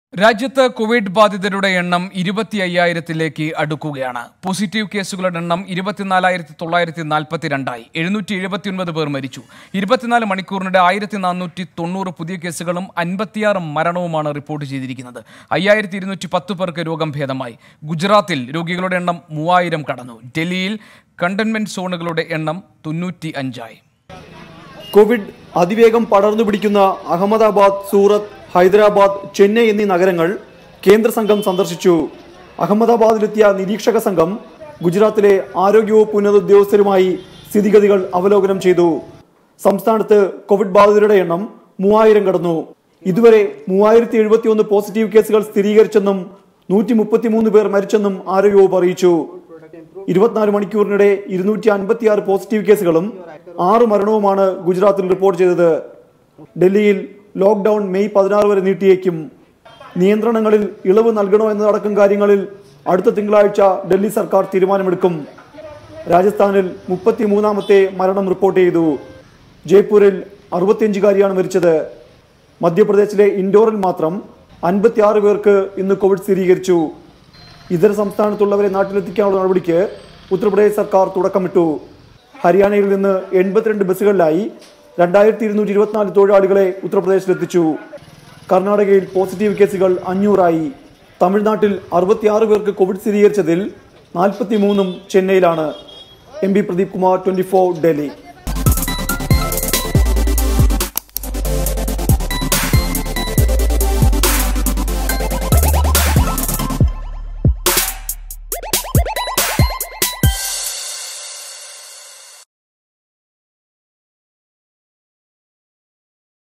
രാജ്യത്ത് കോവിഡ് ബാധിതരുടെ എണ്ണം ഇരുപത്തി അയ്യായിരത്തിലേക്ക് അടുക്കുകയാണ് പോസിറ്റീവ് കേസുകളുടെ എണ്ണം ഇരുപത്തിനാലായിരത്തി തൊള്ളായിരത്തി നാൽപ്പത്തിരണ്ടായി എഴുന്നൂറ്റി എഴുപത്തിയൊൻപത് പേർ മരിച്ചു ഇരുപത്തിനാല് മണിക്കൂറിനിടെ ആയിരത്തി നാനൂറ്റി തൊണ്ണൂറ് പുതിയ കേസുകളും അൻപത്തിയാറ് മരണവുമാണ് റിപ്പോർട്ട് ചെയ്തിരിക്കുന്നത് അയ്യായിരത്തി ഇരുന്നൂറ്റി പത്ത് പേർക്ക് രോഗം ഭേദമായി ഗുജറാത്തിൽ രോഗികളുടെ എണ്ണം മൂവായിരം കടന്നു ഡൽഹിയിൽ കണ്ടെയ്ൻമെന്റ് സോണുകളുടെ എണ്ണം തൊണ്ണൂറ്റി അഞ്ചായി കോവിഡ് അതിവേഗം പടർന്നു പിടിക്കുന്ന അഹമ്മദാബാദ് സൂറത്ത് ഹൈദരാബാദ് ചെന്നൈ എന്നീ നഗരങ്ങൾ കേന്ദ്ര സംഘം സന്ദർശിച്ചു അഹമ്മദാബാദിലെത്തിയ നിരീക്ഷക സംഘം ഗുജറാത്തിലെ ആരോഗ്യവകുപ്പ് ഉന്നത ഉദ്യോഗസ്ഥരുമായി സ്ഥിതിഗതികൾ അവലോകനം ചെയ്തു സംസ്ഥാനത്ത് കോവിഡ് ബാധിതരുടെ എണ്ണം മൂവായിരം കടന്നു ഇതുവരെ മൂവായിരത്തി എഴുപത്തി ഒന്ന് പോസിറ്റീവ് കേസുകൾ സ്ഥിരീകരിച്ചെന്നും നൂറ്റി മുപ്പത്തിമൂന്ന് പേർ മരിച്ചെന്നും ആരോഗ്യവകുപ്പ് അറിയിച്ചു ഇരുപത്തിനാല് മണിക്കൂറിനിടെ ഇരുന്നൂറ്റി അൻപത്തി ആറ് പോസിറ്റീവ് കേസുകളും ആറ് മരണവുമാണ് ഗുജറാത്തിൽ റിപ്പോർട്ട് ചെയ്തത് ഡൽഹിയിൽ ലോക്ക്ഡൌൺ മെയ് പതിനാറ് വരെ നീട്ടിയേക്കും നിയന്ത്രണങ്ങളിൽ ഇളവ് നൽകണോ എന്നതടക്കം കാര്യങ്ങളിൽ അടുത്ത തിങ്കളാഴ്ച ഡൽഹി സർക്കാർ തീരുമാനമെടുക്കും രാജസ്ഥാനിൽ മുപ്പത്തി മൂന്നാമത്തെ മരണം റിപ്പോർട്ട് ചെയ്തു ജയ്പൂരിൽ അറുപത്തിയഞ്ചുകാരിയാണ് മരിച്ചത് മധ്യപ്രദേശിലെ ഇൻഡോറിൽ മാത്രം അൻപത്തിയാറ് പേർക്ക് ഇന്ന് കോവിഡ് സ്ഥിരീകരിച്ചു ഇതര സംസ്ഥാനത്തുള്ളവരെ നാട്ടിലെത്തിക്കാനുള്ള നടപടിക്ക് ഉത്തർപ്രദേശ് സർക്കാർ തുടക്കമിട്ടു ഹരിയാനയിൽ നിന്ന് എൺപത്തിരണ്ട് ബസ്സുകളിലായി രണ്ടായിരത്തി ഇരുന്നൂറ്റി ഇരുപത്തിനാല് തൊഴിലാളികളെ ഉത്തർപ്രദേശിലെത്തിച്ചു കർണാടകയിൽ പോസിറ്റീവ് കേസുകൾ അഞ്ഞൂറായി തമിഴ്നാട്ടിൽ അറുപത്തിയാറ് പേർക്ക് കോവിഡ് സ്ഥിരീകരിച്ചതിൽ നാൽപ്പത്തി മൂന്നും ചെന്നൈയിലാണ് M P Pradeep Kumar twenty four Delhi